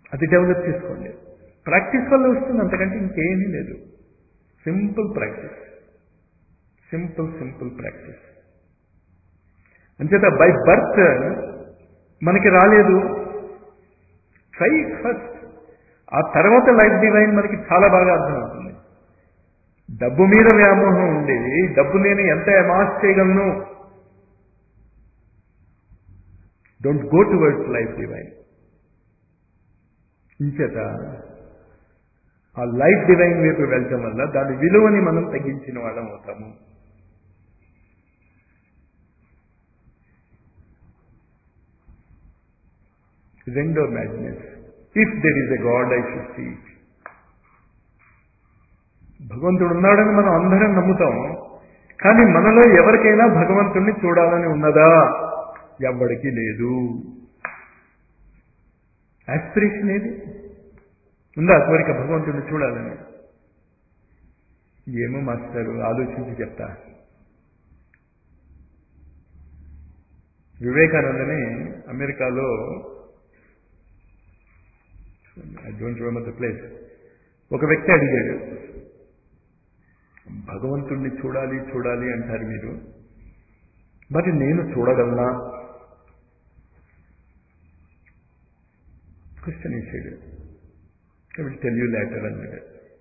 అది డెవలప్ చేసుకోండి ప్రాక్టీస్ వల్ల వస్తుంది అంతకంటే ఇంకేమీ లేదు simple practice simple simple practice అంచేత బై బర్త్ మనకి రాలేదు ట్రై ఫస్ట్ ఆ తర్వాత లైఫ్ డివైన్ మనకి చాలా బాగా అర్థమవుతుంది డబ్బు మీద వ్యామోహం ఉండి డబ్బు నేను ఎంత అమాస్ చేయగలను don't go towards life divine ఇంచేత ఆ లైఫ్ డివైన్ వైపు వెళ్ళటం వల్ల దాని విలువని మనం తగ్గించిన వాళ్ళం అవుతాము రెండో madness if there is a god I should see భగవంతుడు ఉన్నాడని మనం అందరం నమ్ముతాం కానీ మనలో ఎవరికైనా భగవంతుణ్ణి చూడాలని ఉన్నదా ఎవ్వడికి లేదు ఆస్పిరేషన్ ఏది ఉందా కోరిక భగవంతుడిని చూడాలని ఏమో మాస్టారు ఆలోచించి చెప్తా వివేకానందని అమెరికాలో I don't remember the place ఒక వ్యక్తి అడిగాడు భగవంతుణ్ణి చూడాలి చూడాలి అంటారు మీరు మరి నేను చూడగలనా క్వశ్చన్ వేసాడు విల్ టెల్ యూ లేటర్ అన్నాడు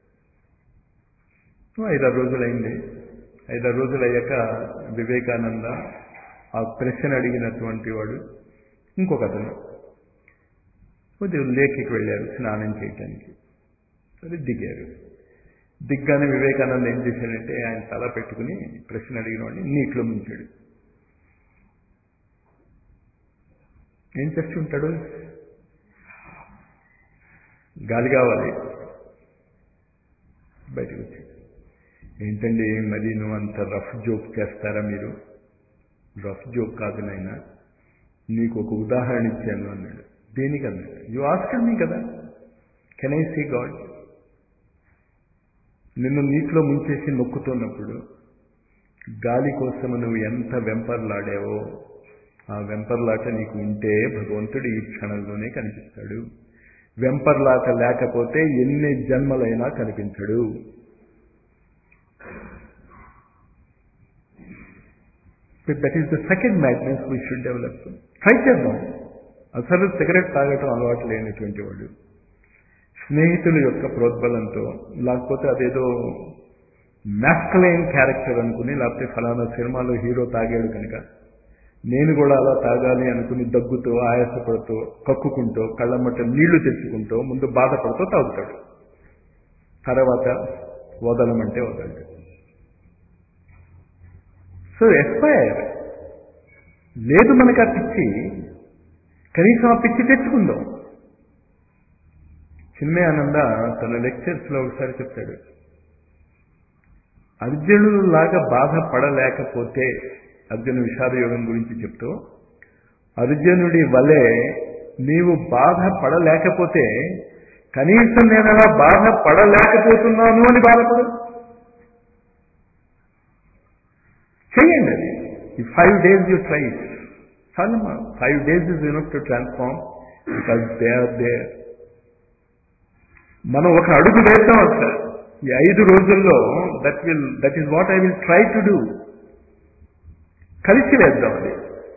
ఐదారు రోజులైంది ఐదారు రోజులు అయ్యాక వివేకానంద ఆ ప్రశ్న అడిగినటువంటి వాడు ఇంకొక అతను కొద్దిగా లేక్కి వెళ్ళారు స్నానం చేయటానికి సరే దిగారు దిగ్గానే వివేకానంద ఏం చేశాడంటే ఆయన తల పెట్టుకుని ప్రశ్న అడిగిన వాడిని నీటిలో ముంచాడు ఏం చేస్తూ ఉంటాడు గాలి కావాలి బయటకు వచ్చాడు ఏంటండి మరి నువ్వు అంత రఫ్ జోక్ చేస్తారా మీరు రఫ్ జోక్ కాదు నాయన నీకు ఒక ఉదాహరణ ఇచ్చాను అన్నాడు దేనికి అన్నాడు యు ఆస్కర్ మీ కదా కెన్ ఐ సీ గాడ్ నిన్ను నీటిలో ముంచేసి నొక్కుతున్నప్పుడు గాలి కోసం నువ్వు ఎంత వెంపర్లాడావో ఆ వెంపర్లాట నీకు ఉంటే భగవంతుడు ఈ క్షణంలోనే కనిపిస్తాడు వెంపర్లాట లేకపోతే ఎన్ని జన్మలైనా కనిపించడు that is the second madness we should develop try చేద్దాం అసలు సిగరెట్ తాగటం అలవాటు లేనటువంటి వాడు స్నేహితుల యొక్క ప్రోద్బలంతో లేకపోతే అదేదో మ్యాస్కలైన్ క్యారెక్టర్ అనుకుని లేకపోతే ఫలానా సినిమాలో హీరో తాగాడు కనుక నేను కూడా అలా తాగాలి అనుకుని దగ్గుతో ఆయాసపడుతూ కక్కుకుంటూ కళ్ళమ్మట నీళ్లు తెచ్చుకుంటూ ముందు బాధపడుతూ తాగుతాడు తర్వాత వదలమంటే వదలడు సో ఎస్పైర్ లేదు మనకు ఆ పిచ్చి కనీసం ఆ పిచ్చి తెచ్చుకుందాం చిన్మయానంద తన లెక్చర్స్ లో ఒకసారి చెప్తాడు అర్జునుడు లాగా బాధపడలేకపోతే అర్జున విషాద యోగం గురించి చెప్తూ అర్జునుడి వలె నీవు బాధపడలేకపోతే కనీసం నేను అలా బాధపడలేకపోతున్నాను అని బాధపడు చెయ్యండి అది ఈ ఫైవ్ డేస్ యూ ట్రై చాలమ్మా five days is enough to transform because they are there మనం ఒక అడుగు వేస్తాం సార్ ఈ ఐదు రోజుల్లో that will that is what I will try to do కలిసి వేద్దాం అది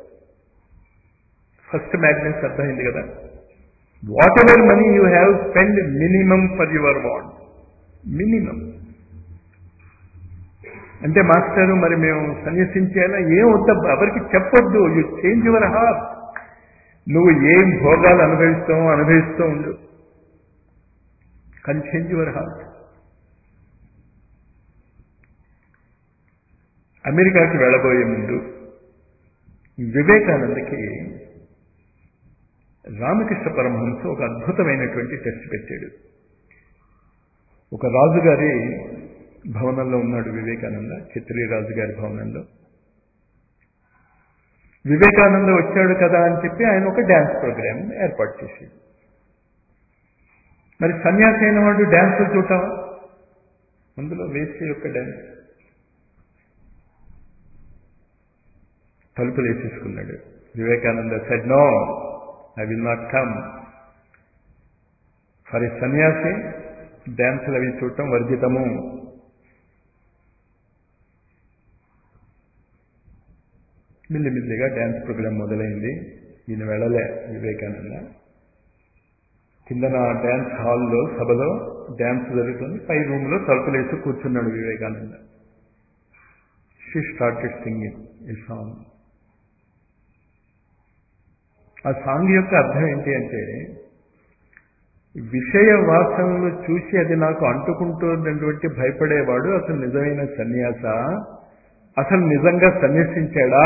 ఫస్ట్ మ్యాగ్నెస్ అర్థమైంది కదా whatever money you have spend minimum for your want minimum అంటే మాస్టారు మరి మేము సన్యసించేలా ఏం వద్ద ఎవరికి చెప్పొద్దు యు చేంజ్ యువర్ హార్ట్ నువ్వు ఏం భోగాలు అనుభవిస్తావో అనుభవిస్తూ ఉండు కానీ చేంజ్ యువర్ హార్ట్ అమెరికాకి వెళ్ళబోయే ముందు వివేకానందకి రామకృష్ణ పరమహంస ఒక అద్భుతమైనటువంటి టెస్ట్ పెట్టాడు ఒక రాజుగారి భవనంలో ఉన్నాడు వివేకానంద క్షత్రియ రాజు గారి భవనంలో వివేకానంద వచ్చాడు కదా అని చెప్పి ఆయన ఒక డ్యాన్స్ ప్రోగ్రామ్ ఏర్పాటు చేశాడు మరి సన్యాసి అయిన వాడు డ్యాన్స్ చూడటమా అందులో వేసే యొక్క డ్యాన్స్ తలుపులు వేసేసుకున్నాడు Vivekananda said no I will not come for ఈ సన్యాసి డ్యాన్సులు అవి చూడటం వర్జితము మిల్లిమిల్లిగా డ్యాన్స్ ప్రోగ్రాం మొదలైంది ఈయన వెళ్ళలే వివేకానంద కిందన డ్యాన్స్ హాల్లో సభలో డ్యాన్స్ జరుగుతుంది పై రూమ్లో తలుపులు వేసి కూర్చున్నాడు వివేకానంద షీ స్టార్టెడ్ సింగింగ్ ఈ సాంగ్ ఆ సాంగ్ యొక్క అర్థం ఏంటి అంటే విషయ వాసనలు చూసి అది నాకు అంటుకుంటున్నటువంటి భయపడేవాడు అసలు నిజమైన సన్యాస అసలు నిజంగా సన్యసించాడా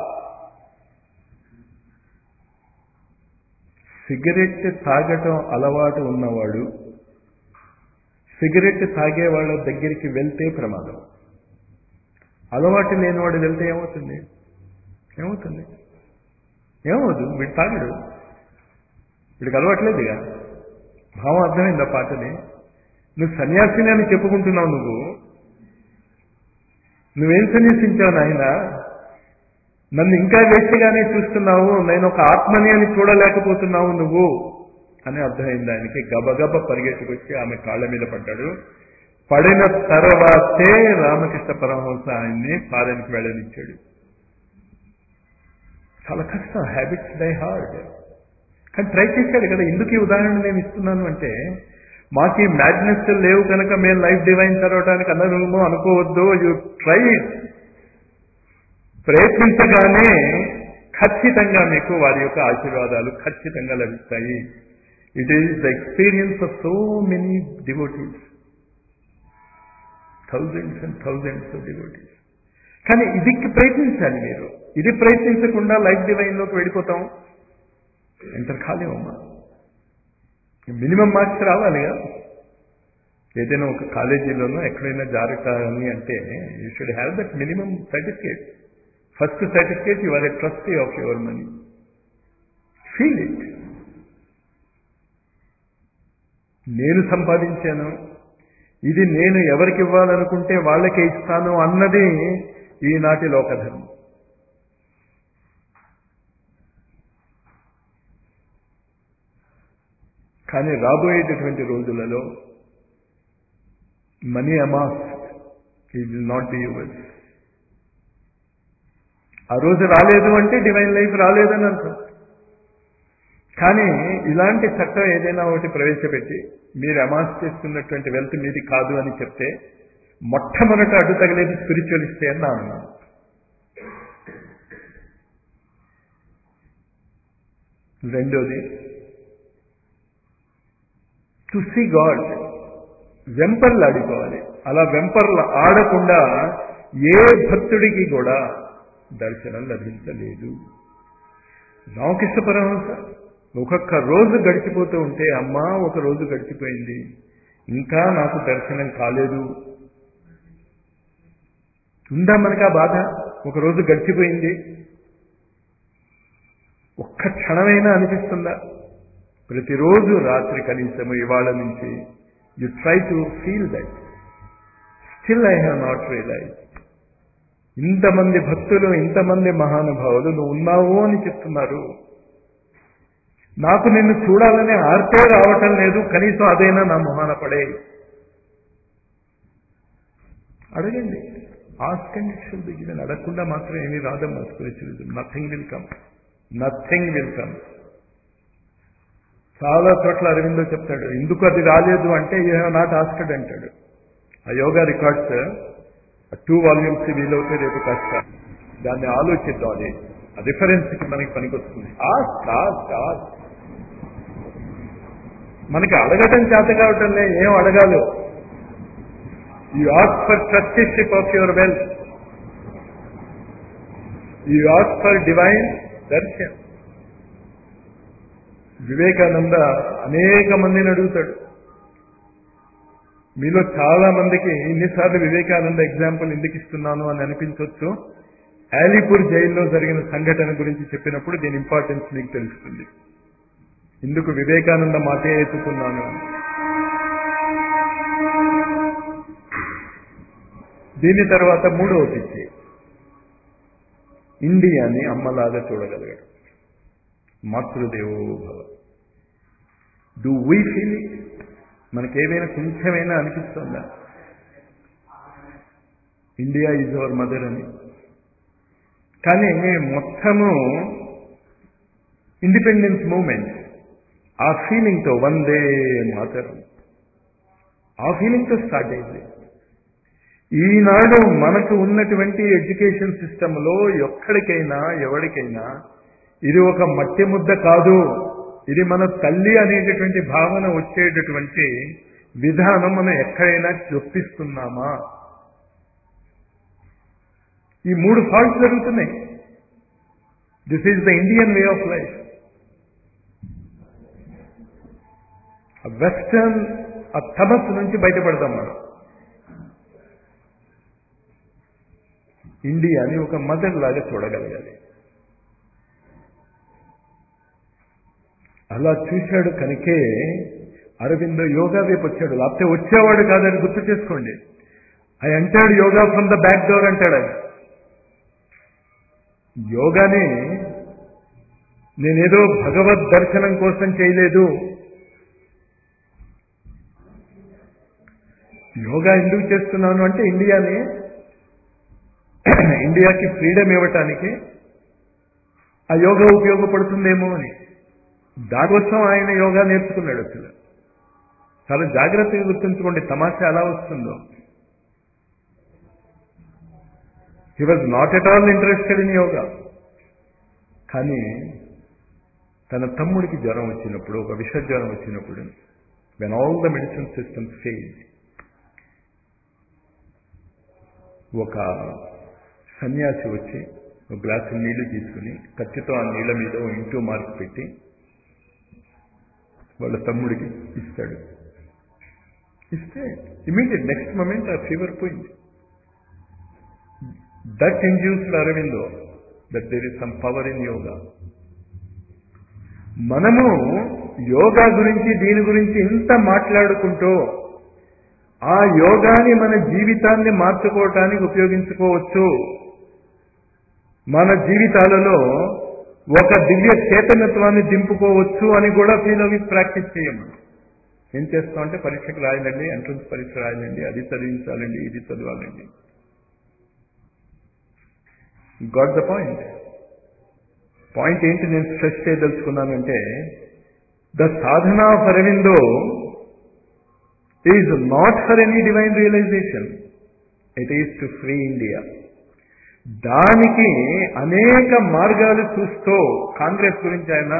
సిగరెట్ తాగటం అలవాటు ఉన్నవాడు సిగరెట్ తాగే వాళ్ళ దగ్గరికి వెళ్తే ప్రమాదం అలవాటు లేనివాడు వెళ్తే ఏమవుతుంది ఏమవుతుంది ఏమవుతుంది వీడు తాగడు వీడికి అలవాట్లేదుగా భావం అర్థమైందా పాటని నువ్వు సన్యాసిని అని చెప్పుకుంటున్నావు నువ్వు నువ్వేం సన్యాసించావు నాయన నన్ను ఇంకా వేసిగానే చూస్తున్నావు నేను ఒక ఆత్మని అని చూడలేకపోతున్నావు నువ్వు అని అర్థమైంది ఆయనకి గబగబ పరిగెట్టుకొచ్చి ఆమె కాళ్ళ మీద పడ్డాడు పడిన తర్వాతే రామకృష్ణ పరమహంస ఆయన్ని ఫారెన్కి వెళ్ళనిచ్చాడు చాలా కష్టం హ్యాబిట్స్ డై హార్డ్ కానీ ట్రై చేశాడు కదా ఎందుకు ఈ ఉదాహరణ నేను ఇస్తున్నాను అంటే మాకు ఈ మ్యాగ్నెస్ లేవు కనుక మేము లైఫ్ డివైన్ చదవడానికి అనరుమో అనుకోవద్దు యు ట్రై ప్రయత్నించగానే ఖచ్చితంగా మీకు వారి యొక్క ఆశీర్వాదాలు ఖచ్చితంగా లభిస్తాయి it is the experience of so many devotees thousands and thousands of devotees కానీ ఇది ప్రయత్నించాలి మీరు ఇది ప్రయత్నించకుండా లైఫ్ డివైన్లోకి వెళ్ళిపోతాం ఎంత ఖాళీ అమ్మా మినిమం మార్క్స్ రావాలిగా ఏదైనా ఒక కాలేజీలోనో ఎక్కడైనా జారకాలని అంటే you should have that minimum certificate first certificate you are a trustee of your money feel it నేను సంపాదించాను ఇది నేను ఎవరికి ఇవ్వాలనుకుంటే వాళ్ళకే ఇస్తాను అన్నది ఈనాటి లోకధర్మం కానీ రాబోయేటటువంటి రోజులలో మనీ అమాస్ ఈ విల్ నాట్ బి యువర్స్ ఆ రోజు రాలేదు అంటే డివైన్ లైఫ్ రాలేదని అర్థం కానీ ఇలాంటి చట్టం ఏదైనా ఒకటి ప్రవేశపెట్టి మీరు అమాస్ చేస్తున్నటువంటి వెల్త్ మీది కాదు అని చెప్తే మొట్టమొదట అడ్డు తగిలేది స్పిరిచువలిస్టే అని నా అన్నాను రెండోది టు సీ గాడ్ వెంపర్లు ఆడుకోవాలి అలా వెంపర్లు ఆడకుండా ఏ భక్తుడికి కూడా దర్శనం లభించలేదు రామకృష్ణ పరమహంస ఒక్కొక్క రోజు గడిచిపోతూ ఉంటే అమ్మా ఒక రోజు గడిచిపోయింది ఇంకా నాకు దర్శనం కాలేదు ఉందా మనకి ఆ బాధ ఒక రోజు గడిచిపోయింది ఒక్క క్షణమైనా అనిపిస్తుందా ప్రతిరోజు రాత్రి కనీసము ఇవాళ నుంచి you try to feel that still I have not realise ఇంతమంది భక్తులు ఇంతమంది మహానుభావులు నువ్వు ఉన్నావు అని చెప్తున్నారు నాకు నిన్ను చూడాలనే ఆర్తే రావటం లేదు కనీసం అదైనా నా మొహాన పడే అడగండి ask and it shall begin అడగకుండా మాత్రం ఏమీ రాదమ్మా spiritualism nothing will come nothing will come చాలా చోట్ల అరవిందో చెప్తాడు ఎందుకు అది రాలేదు అంటే యూ హ్యావ్ నాట్ ఆస్కడ్ అంటాడు ఆ యోగా రికార్డ్స్ టూ వాల్యూమ్స్ వీలవుతే రేపు కష్ట దాన్ని ఆలోచిద్దాం అది ఆ రిఫరెన్స్కి మనకి పనికొస్తుంది ఆస్క్ ఆస్క్ ఆస్క్ మనకి అడగటం చేత కావటంలే ఏం అడగాలో you ask for trusteeship of your wealth you ask for divine darshan Vivekananda అనేక మందిని అడుగుతాడు మీలో చాలా మందికి ఇన్నిసార్లు వివేకానంద ఎగ్జాంపుల్ ఎందుకు ఇస్తున్నాను అని అనిపించవచ్చు ఆలీపూర్ జైల్లో జరిగిన సంఘటన గురించి చెప్పినప్పుడు దీని ఇంపార్టెన్స్ మీకు తెలుస్తుంది ఇందుకు వివేకానంద మాటే ఎత్తుకున్నాను అని దీని తర్వాత మూడవ పిచ్చి ఇండియాని అమ్మలాగా చూడగలగడం మాతృదేవో భవ డూ వీ ఫీల్ ఇట్ మనకేమైనా కొంచెమైనా అనిపిస్తుందా ఇండియా ఈజ్ అవర్ మదర్ అని కానీ మొత్తము ఇండిపెండెన్స్ మూమెంట్ ఆ ఫీలింగ్తో వందే మాతరం ఆ ఫీలింగ్తో స్టార్ట్ అయింది ఈనాడు మనకు ఉన్నటువంటి ఎడ్యుకేషన్ సిస్టంలో ఎక్కడికైనా ఎవరికైనా ఇది ఒక మట్టి ముద్ద కాదు ఇది మన తల్లి అనేటటువంటి భావన వచ్చేటటువంటి విధానం మనం ఎక్కడైనా చొప్పిస్తున్నామా ఈ మూడు ఫాల్ట్స్ జరుగుతున్నాయి this is the Indian way of life western ఆ తమస్సు నుంచి బయటపడతాం మనం ఇండియాని ఒక మదర్ లాగా చూడగలగాలి అలా చూశాడు కనుకే అరవిందో యోగా వైపు వచ్చాడు లేకపోతే వచ్చేవాడు కాదని గుర్తు చేసుకోండి ఐ అంటాడు yoga from the back door అంటాడు ఆయన యోగాని నేనేదో భగవద్ దర్శనం కోసం చేయలేదు యోగా ఎందుకు చేస్తున్నాను అంటే ఇండియాని ఇండియాకి ఫ్రీడమ్ ఇవ్వటానికి ఆ యోగా ఉపయోగపడుతుందేమో అని దానికోసం ఆయన యోగా నేర్చుకున్నాడు అసలు చాలా జాగ్రత్తగా గుర్తుంచుకోండి తమాషా ఎలా వస్తుందో he was not at all interested in yoga కానీ తన తమ్ముడికి జ్వరం వచ్చినప్పుడు ఒక విష జ్వరం వచ్చినప్పుడు when all the medicine system fail ఒక సన్యాసి వచ్చి ఒక గ్లాసు నీళ్లు తీసుకుని కత్తితో ఆ నీళ్ల మీద ఓ ఇంటూ మార్క్ పెట్టి వాళ్ళ తమ్ముడికి ఇస్తాడు ఇస్తే ఇమీడియట్ నెక్స్ట్ మూమెంట్ ఆ ఫీవర్ పోయింది that induced Aurobindo that there is some power in yoga మనము యోగా గురించి దీని గురించి ఇంత మాట్లాడుకుంటూ ఆ యోగాని మన జీవితాన్ని మార్చుకోవటానికి ఉపయోగించుకోవచ్చు మన జీవితాలలో ఒక దివ్య చైతన్యత్వాన్ని దింపుకోవచ్చు అని కూడా ఫీల్ అవి ప్రాక్టీస్ చేయము ఏం చేస్తామంటే పరీక్షకు రాయాలండి ఎంట్రన్స్ పరీక్ష రాయాలండి అది చదివించాలండి ఇది చదవాలండి గాట్ ద పాయింట్ పాయింట్ ఏంటి నేను స్ట్రెస్ చేయదలుచుకున్నానంటే the sadhana of Aurobindo is not for any divine realisation it is to free India దానికి అనేక మార్గాలు చూస్తూ కాంగ్రెస్ గురించి ఆయన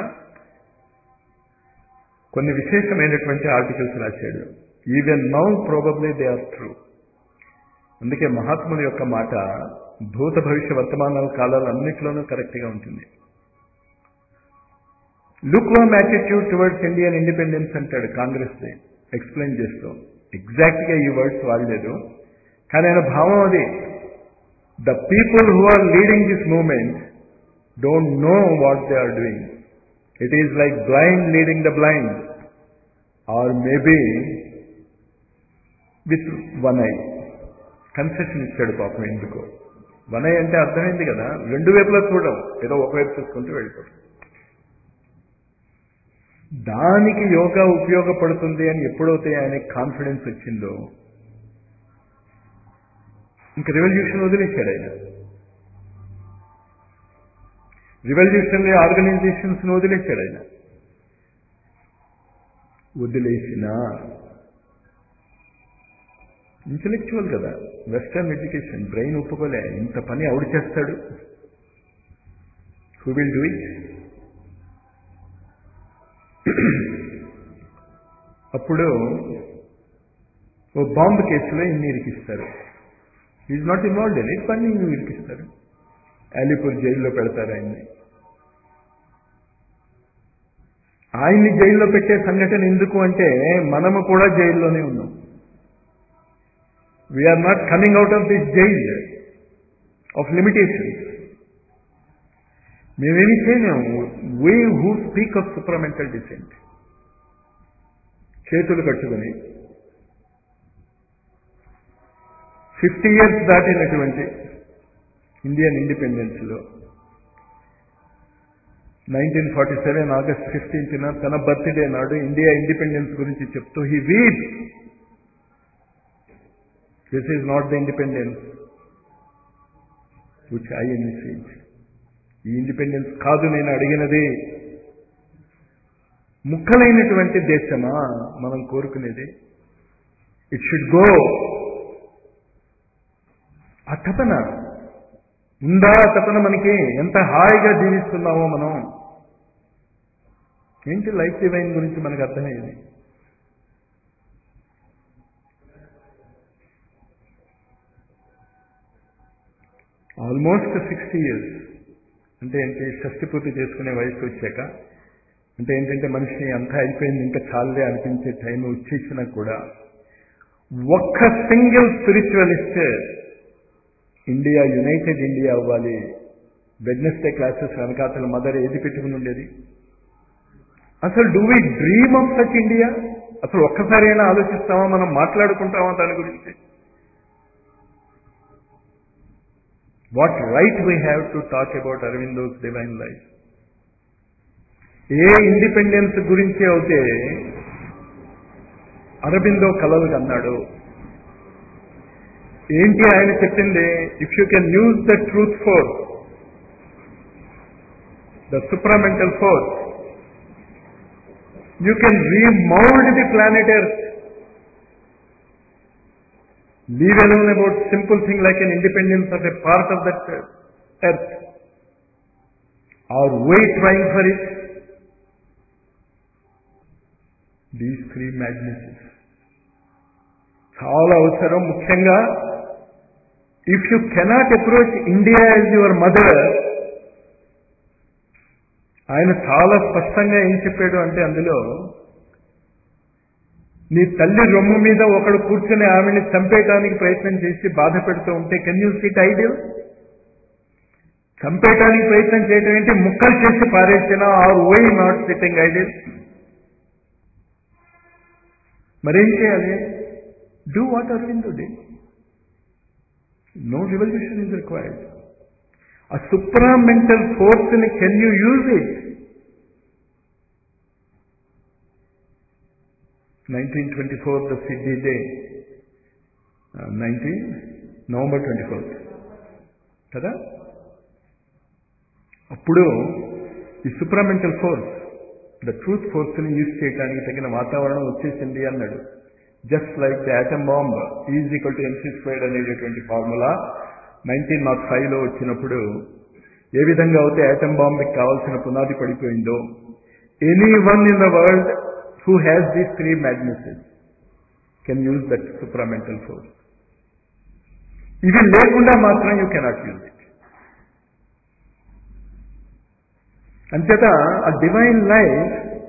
కొన్ని విశేషమైనటువంటి ఆర్టికల్స్ రాశాడు even now probably they are true అందుకే మహాత్ముని యొక్క మాట భూత భవిష్య వర్తమానాల కాలాలు అన్నింటిలోనూ కరెక్ట్గా ఉంటుంది look warm attitude towards Indian independence అంటాడు కాంగ్రెస్ ఎక్స్ప్లెయిన్ చేస్తూ ఎగ్జాక్ట్గా ఈ వర్డ్స్ వాడలేదు కానీ ఆయన భావం అది the people who are leading this moment don't know what they are doing it is like blind leading the blind or maybe with one I concession ఇచ్చాడు పాపం ఎందుకో వన్ ఐ అంటే అర్థమైంది కదా రెండు వైపులా చూడడం ఏదో ఒకవైపు చూసుకుంటూ వెళ్ళిపోవడం దానికి యోగా ఉపయోగపడుతుంది అని ఎప్పుడైతే ఆయనకి కాన్ఫిడెన్స్ వచ్చిందో ఇంక రివల్యూషన్ వదిలేశాడు ఆయన రివల్యూషన్ ఆర్గనైజేషన్స్ వదిలేశాడు ఆయన వదిలేసిన ఇంటలెక్చువల్ కదా వెస్టర్న్ ఎడ్యుకేషన్ బ్రెయిన్ ఒప్పుకోలే ఇంత పని ఆవిడ చేస్తాడు హూ విల్ డూ ఇట్ అప్పుడు ఓ బాంబు కేసులో ఇన్ని ఇరికిస్తారు ఈజ్ నాట్ ఇన్వాల్వ్డ్ అని పని ఇరికిస్తారు అలీపూర్ జైల్లో పెడతారు ఆయన్ని ఆయన్ని జైల్లో పెట్టే సంఘటన ఎందుకు అంటే మనము కూడా జైల్లోనే ఉన్నాం we are not coming out of this jail of limitations మేమేమి చేయలేము we who speak of supramental descent చేతులు కట్టుకుని ఫిఫ్టీ ఇయర్స్ దాటినటువంటి ఇండియన్ ఇండిపెండెన్స్లో నైన్టీన్ ఫార్టీ సెవెన్ ఆగస్ట్ ఫిఫ్టీన్త్న తన బర్త్డే నాడు ఇండియా ఇండిపెండెన్స్ గురించి చెప్తూ హీ వీడ్ this is not the independence which I envisage ఈ ఇండిపెండెన్స్ కాదు నేను అడిగినది ముక్కలైనటువంటి దేశమా మనం కోరుకునేది ఇట్ షుడ్ గో ఆ తపన ఉందా ఆ తపన మనకి ఎంత హాయిగా జీవిస్తున్నామో మనం ఏంటి లైఫ్ డివైన్ గురించి మనకు అర్థమయ్యేది ఆల్మోస్ట్ సిక్స్టీ ఇయర్స్ అంటే ఏంటి షష్టి పూర్తి చేసుకునే వయసు వచ్చాక అంటే ఏంటంటే మనిషి అంతా అయిపోయింది ఇంకా చాలే అనిపించే టైం వచ్చేసినా కూడా ఒక్క single spiritualist India united India అవ్వాలి వెడ్నెస్డే క్లాసెస్ వెనకాతల మదర్ ఏది పెట్టుకుని ఉండేది అసలు do we dream of such India అసలు ఒక్కసారి అయినా ఆలోచిస్తామా మనం మాట్లాడుకుంటామా దాని గురించి what right we have to talk about Aurobindo's divine life ఏ ఇండిపెండెన్స్ గురించి అయితే అరబిందో కలలు కన్నాడు ఏంటి ఆయన చెప్పింది if you can use the truth force the supramental force you can remould the planet earth leave alone about simple thing like an independence of a part of that earth or we trying for it these three madnesses చాలా అవసరం ముఖ్యంగా if you cannot approach India as your mother ఆయన చాలా స్పష్టంగా ఏం చెప్పాడు అంటే అందులో నీ తల్లి రొమ్ము మీద ఒకడు కూర్చొని ఆమెని చంపేయటానికి ప్రయత్నం చేసి బాధ పెడుతూ ఉంటే కెన్ యూ సిట్ ఐడియల్ చంపేయటానికి ప్రయత్నం చేయటం ఏంటి ముక్కలు చేసి పారేసిన or why not sitting ideal మరేం చేయాలి do what Aurobindo day no revolution is required ఆ సుప్రా మెంటల్ ఫోర్స్ని can you use it nineteen twenty four the Siddhi day nineteen November twenty fourth కదా అప్పుడు ఈ సుప్రామెంటల్ ఫోర్స్ ద ట్రూత్ ఫోర్స్ని యూజ్ చేయడానికి తగిన వాతావరణం వచ్చేసింది అన్నాడు just like the atom bomb is equal to MC squared అనేటటువంటి ఫార్ములా నైన్టీన్ నాట్ ఫైవ్లో వచ్చినప్పుడు ఏ విధంగా అయితే యాటమ్ బాంబ్కి కావాల్సిన పునాది పడిపోయిందో any one in the world who has these three madnesses can use that supramental force. ఇవి లేకుండా మాత్రం యూ కెనాట్ యూజ్ ఇట్ అంచేత ఆ డివైన్ లైఫ్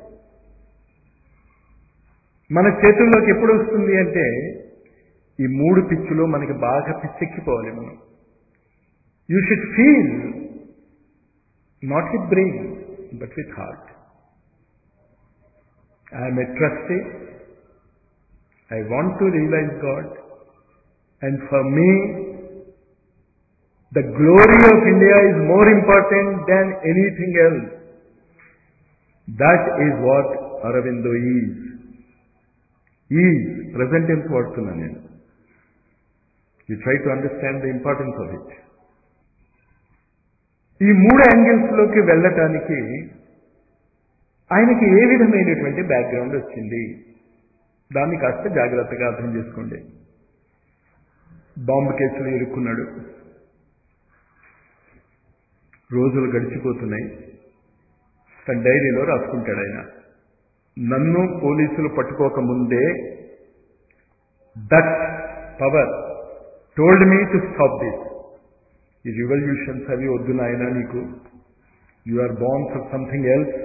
మన చేతుల్లోకి ఎప్పుడు వస్తుంది అంటే ఈ మూడు పిచ్చులు మనకి బాగా పిచ్చెక్కిపోవాలి మనం you should feel not with brain but with heart I am a trustee. I want to realize God. And for me, the glory of India is more important than anything else. That is what Aravindo is. Is, present tense వాడుతున్నాను నేను you try to understand the importance of it ఈ మూడు యాంగిల్స్లోకి వెళ్ళటానికి ఆయనకి ఏ విధమైనటువంటి background వచ్చింది దాన్ని కాస్త జాగ్రత్తగా అర్థం చేసుకోండి బాంబు కేసులు ఇరుక్కున్నాడు రోజులు గడిచిపోతున్నాయి తన డైరీలో రాసుకుంటాడు ఆయన నన్ను పోలీసులు పట్టుకోకముందే that power told me to stop this ఈ రివల్యూషన్స్ అవి వద్దు నాయన నీకు you are born for something else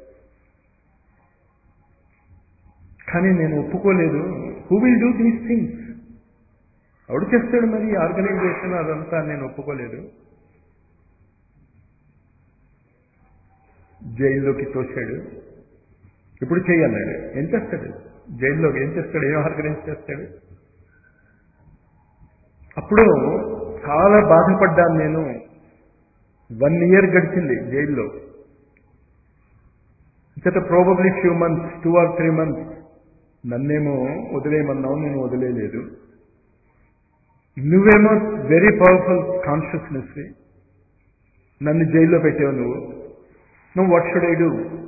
కానీ నేను ఒప్పుకోలేదు who will do these things ఎవడు చేస్తాడు మరి ఆర్గనైజేషన్ అదంతా నేను ఒప్పుకోలేదు జైల్లోకి తోశాడు ఇప్పుడు చేయన్నాడు ఏం చేస్తాడు జైల్లోకి ఏం చేస్తాడు ఏం ఆర్గనైజ్ చేస్తాడు అప్పుడు చాలా బాధపడ్డాను నేను వన్ ఇయర్ గడిచింది జైల్లో చేత probably few months two or three months నన్నేమో వదిలేయమన్నావు నేను వదిలేయలేదు నువ్వేమో వెరీ పవర్ఫుల్ కాన్షియస్నెస్ నన్ను జైల్లో పెట్టావు నువ్వు నువ్వు what should I do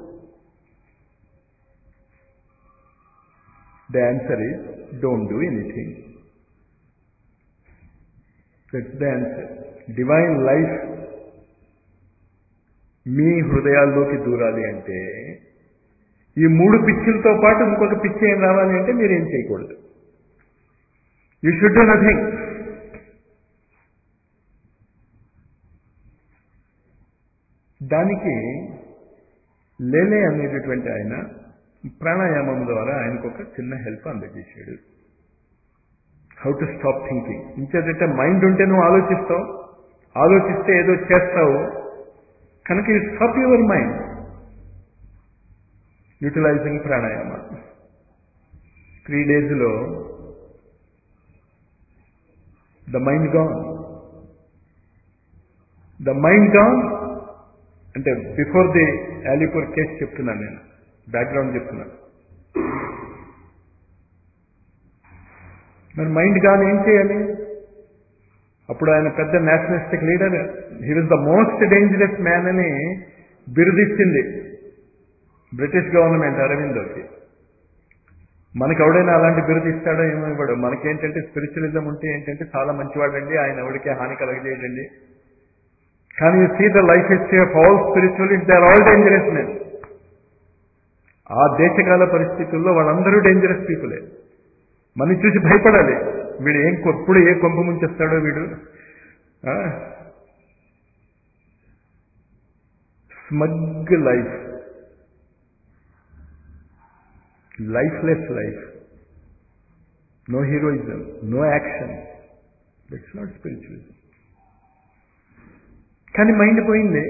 the answer is don't do anything that's the answer divine life మీ హృదయాల్లోకి దూరాలి అంటే ఈ మూడు పిచ్చులతో పాటు ఇంకొక పిచ్చి ఏం రావాలి అంటే మీరేం చేయకూడదు యూ షుడ్ డూ నథింగ్ దానికి లేలే అనేటటువంటి ఆయన ప్రాణాయామం ద్వారా ఆయనకు ఒక చిన్న హెల్ప్ అందజేశాడు హౌ టు స్టాప్ థింకింగ్ ఇంకేదంటే మైండ్ ఉంటే నువ్వు ఆలోచిస్తావు ఆలోచిస్తే ఏదో చేస్తావు కనుక you stop your mind utilizing pranayama three డేస్లో the mind gone the mind gone అంటే బిఫోర్ ది అలీపూర్ కేసు చెప్తున్నాను నేను బ్యాక్గ్రౌండ్ చెప్తున్నాను మరి మైండ్ గాన్ ఏం చేయాలి అప్పుడు ఆయన పెద్ద nationalistic leader he was the most dangerous man అని బిరుదిచ్చింది బ్రిటిష్ గవర్నమెంట్ అరవిందోకి మనకి ఎవడైనా అలాంటి బిరుదు ఇస్తాడో ఏమో ఇవ్వడు మనకేంటంటే స్పిరిచువలిజం ఉంటే ఏంటంటే చాలా మంచివాడండి ఆయన ఎవరికి హాని కలగజేయడండి కానీ you see the life history of all spiritualist they are all dangerous men ఆ దేశకాల పరిస్థితుల్లో వాళ్ళందరూ డేంజరస్ పీపులే మనం చూసి భయపడాలి వీడు ఏం ఎప్పుడు ఏ కొంప ముంచేస్తాడో వీడు smug life lifeless life no heroism no action that's not spiritualism కానీ మైండ్ పోయింది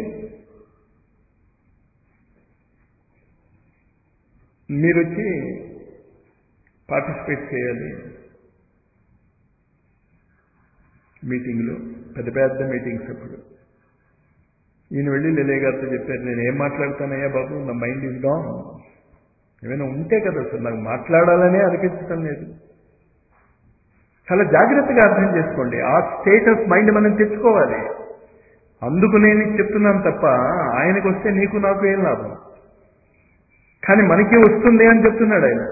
మీరు వచ్చి పార్టిసిపేట్ చేయాలి మీటింగ్లో పెద్ద పెద్ద మీటింగ్స్ అప్పుడు ఈయన వెళ్ళి లిలే గారితో చెప్పారు నేను ఏం మాట్లాడతానయ్యా బాబు నా మైండ్ ఈజ్ గాన్ ఏమైనా ఉంటే కదా సార్ నాకు మాట్లాడాలనే అనిపించటం లేదు చాలా జాగ్రత్తగా అర్థం చేసుకోండి ఆ స్టేట్ ఆఫ్ మైండ్ మనం తెచ్చుకోవాలి అందుకు నేను చెప్తున్నాను తప్ప ఆయనకు వస్తే నీకు నాకు ఏం లాభం కానీ మనకి వస్తుంది అని చెప్తున్నాడు ఆయన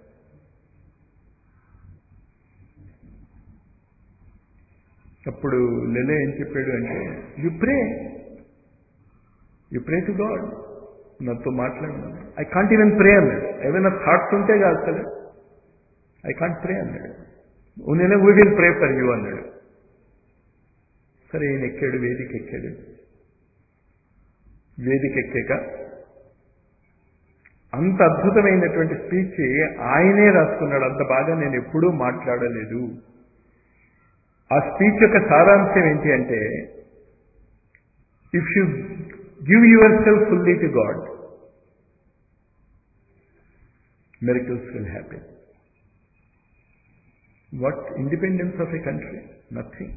అప్పుడు లెలే ఏం చెప్పాడు అంటే you pray you pray to God నాతో మాట్లాడు ఐ కాంట్ ఈవెన్ ప్రే అన్నాడు ఏమైనా థాట్స్ ఉంటే కాదు కదా ఐ కాంట్ ప్రే అన్నాడు నేను we will pray for you అన్నాడు సరే ఈయన ఎక్కాడు వేదిక ఎక్కాడు వేదిక ఎక్కాక అంత అద్భుతమైనటువంటి స్పీచ్ ఆయనే రాసుకున్నాడు అంత బాగా నేను ఎప్పుడూ మాట్లాడలేదు ఆ స్పీచ్ యొక్క సారాంశం ఏంటి అంటే if you give yourself fully to God miracles will happy what independence of a country nothing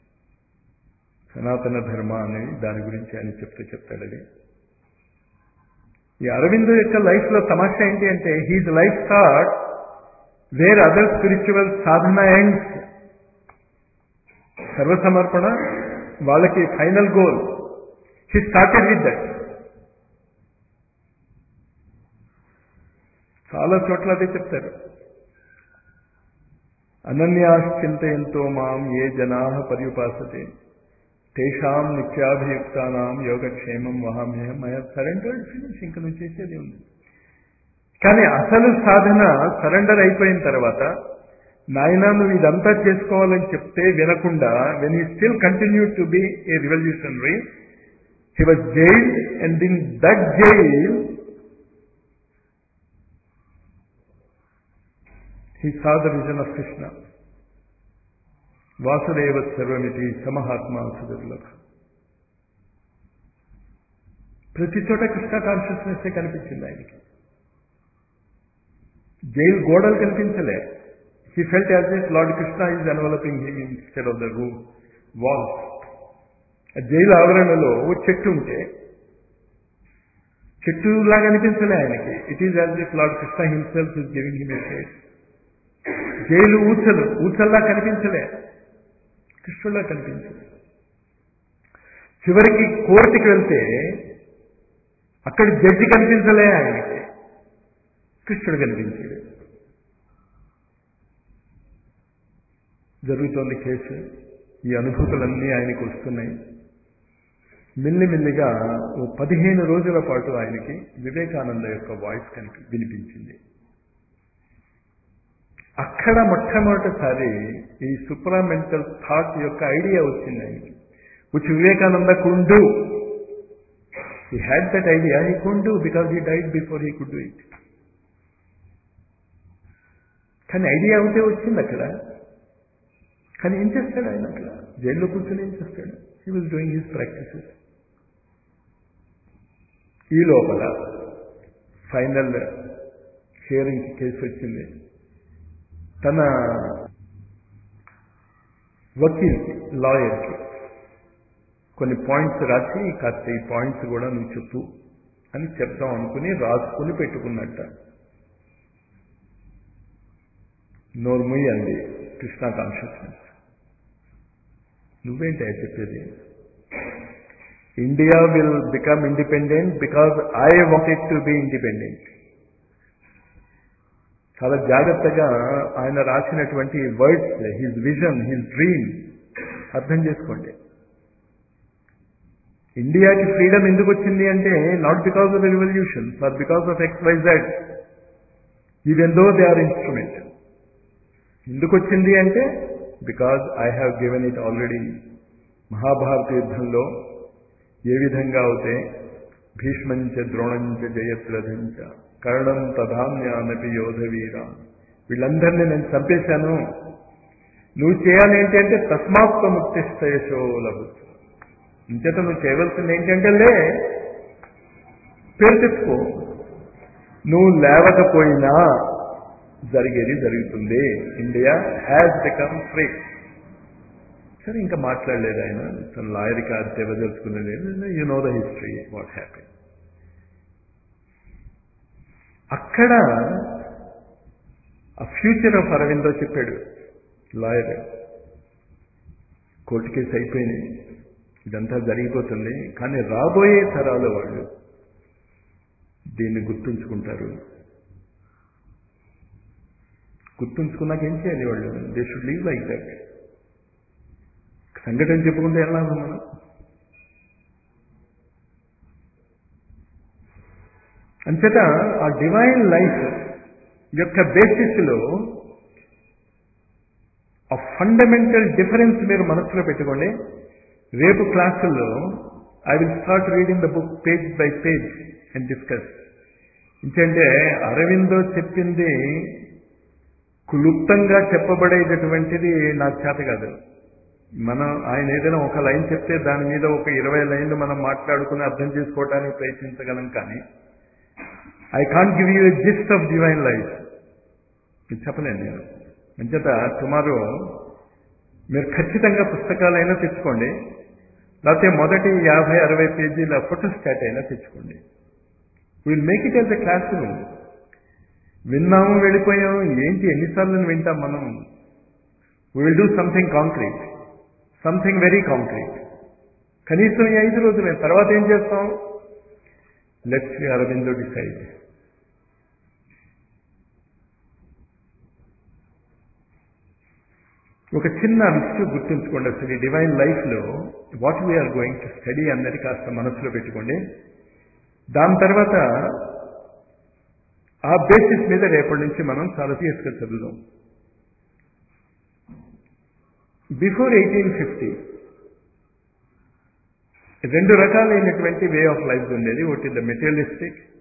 Sanatana Dharma అనేది దాని గురించి ఆయన చెప్తూ చెప్తాడు అది ఈ అరవిందో యొక్క లైఫ్లో తమాషా ఏంటి అంటే his life start where other spiritual sadhana ends సర్వసమర్పణ వాళ్ళకి final goal he started with that చాలా చోట్ల అదే చెప్తారు అనన్యాశ్చింతయంతో మాం ఏ జనా పర్యుపాసతే తేషాం నిత్యాభియుక్తానాం యోగక్షేమం వహామ్యహం ఐ సరెండర్ ఫినిష్ ఇంక నువ్వు చేసేది ఉంది కానీ అసలు సాధన సరెండర్ అయిపోయిన తర్వాత నాయన నువ్వు ఇదంతా చేసుకోవాలని చెప్తే వినకుండా when he still continue to be a revolutionary he was jail and in that jail he saw the vision of Krishna Vasudeva సర్వమితి సమహాత్మ సుదుర్లభ ప్రతి చోట కృష్ణ కాన్షియస్నెస్ కనిపించింది ఆయనకి జైలు గోడలు కనిపించలే he felt as it lord Krishna is enveloping him instead of the room walls jail ఆవరణలో ఓ చెట్టు ఉంటే చెట్టులాగా అనిపించలే ఆయనకి it is as if lord Krishna himself is giving him shade jail ఊచలు ఊచల్లా కనిపించలే కృష్ణుల్లా కనిపించలే చివరికి కోర్టుకి వెళ్తే అక్కడ జడ్జి కనిపించలే ఆయనకి కృష్ణుడు కనిపించాడు జరుగుతోంది కేసు ఈ అనుభూతులన్నీ ఆయనకు వస్తున్నాయి మెల్లిమెల్లిగా ఓ పదిహేను రోజుల పాటు ఆయనకి వివేకానంద యొక్క వాయిస్ కనిపి వినిపించింది అక్కడ మొట్టమొదటిసారి ఈ సుప్రామెంటల్ థాట్ యొక్క ఐడియా వచ్చింది ఆయనకి which Vivekananda could do. He had that idea, he couldn't do because he died before he could do it. కానీ ఐడియా అవుతే వచ్చింది అక్కడ కానీ ఏం చేస్తాడు ఆయన అక్కడ జైల్లో కూర్చొని ఏం చేస్తాడు he was doing his practices ఈ లోపల ఫైనల్ హియరింగ్ కేసు వచ్చింది తన వకీల్కి లాయర్కి కొన్ని పాయింట్స్ రాసి కాస్త ఈ పాయింట్స్ కూడా నువ్వు చెప్పు అని చెప్తాం అనుకుని రాసుకుని పెట్టుకున్నట్ట నోర్ముయ్ అంది కృష్ణ కాన్షియస్నెస్ నువ్వేంటి చెప్పేది India will become independent because I wanted to be independent చాలా జాగ్రత్తగా ఆయన రాసినటువంటి words his vision his dream అర్థం చేసుకోండి ఇండియాకి ఫ్రీడమ్ ఎందుకు వచ్చింది అంటే not because of revolution or because of X Y Z even though they are instrument ఎందుకు వచ్చింది అంటే because I have given it already Mahabharata యుద్ధంలో ఏ విధంగా అవుతే భీష్మంచ ద్రోణంచ జయత్రథంచ కర్ణం తధాన్యానపి యోధవీర వీళ్ళందరినీ నేను చంపేశాను నువ్వు చేయాలి ఏంటి అంటే తస్మాత్వ ముక్తిష్టయశో లభుచ్చు ఇంచేత నువ్వు చేయవలసింది ఏంటంటే లే పేరు తెచ్చుకో నువ్వు లేవకపోయినా జరిగేది జరుగుతుంది ఇండియా హ్యాస్ బికమ్ ఫ్రీ సరే ఇంకా మాట్లాడలేదు ఆయన తన లాయర్కి అది తెవదలుచుకున్నది you know the history what happy అక్కడ ఆ ఫ్యూచర్ ఆఫ్ అరవిందో చెప్పాడు లాయర్ కోర్టు కేసు అయిపోయినాయి ఇదంతా జరిగిపోతుంది కానీ రాబోయే తరాల వాళ్ళు దీన్ని గుర్తుంచుకుంటారు గుర్తుంచుకున్నాక ఏం చేయాలి వాళ్ళు they should leave like that సంఘటన చెప్పుకుంటే ఎలా మనం అంచేత ఆ డివైన్ లైఫ్ యొక్క బేసిస్లో ఆ ఫండమెంటల్ డిఫరెన్స్ మీరు మనసులో పెట్టుకోండి రేపు క్లాసుల్లో I will start reading the book page by page and discuss ఇంకంటే అరవిందో చెప్పింది క్లుప్తంగా చెప్పబడేటటువంటిది నాకు చేత కాదు మనం ఆయన ఏదైనా ఒక లైన్ చెప్తే దాని మీద ఒక ఇరవై లైన్లు మనం మాట్లాడుకుని అర్థం చేసుకోవడానికి ప్రయత్నించగలం కానీ I can't give you a gist of divine life ఇది చెప్పలేను నేను అంచేత టుమారో మీరు ఖచ్చితంగా పుస్తకాలైనా తెచ్చుకోండి లేకపోతే మొదటి యాభై అరవై పేజీల ఫోటోస్టాట్ అయినా తెచ్చుకోండి will make it as a classroom విన్నాము వెళ్ళిపోయాము ఏంటి ఎన్నిసార్లు వింటాం మనం will do something concrete something very concrete కనీసం ఈ ఐదు రోజులే తర్వాత ఏం చేస్తాం లెట్స్ అరవిందో డిసైడ్ ఒక చిన్న విషయం గుర్తుంచుకోండి అసలు ఈ డివైన్ లైఫ్లో what we are going to study అన్నది కాస్త మనసులో పెట్టుకోండి దాని తర్వాత ఆ బేసిస్ మీద రేపటి నుంచి మనం చాలా సీరియస్గా చదువుదాం బిఫోర్ ఎయిటీన్ ఫిఫ్టీ రెండు రకాలైనటువంటి వే ఆఫ్ లైఫ్ ఉండేది ఒకటి ద మెటీరియలిస్టిక్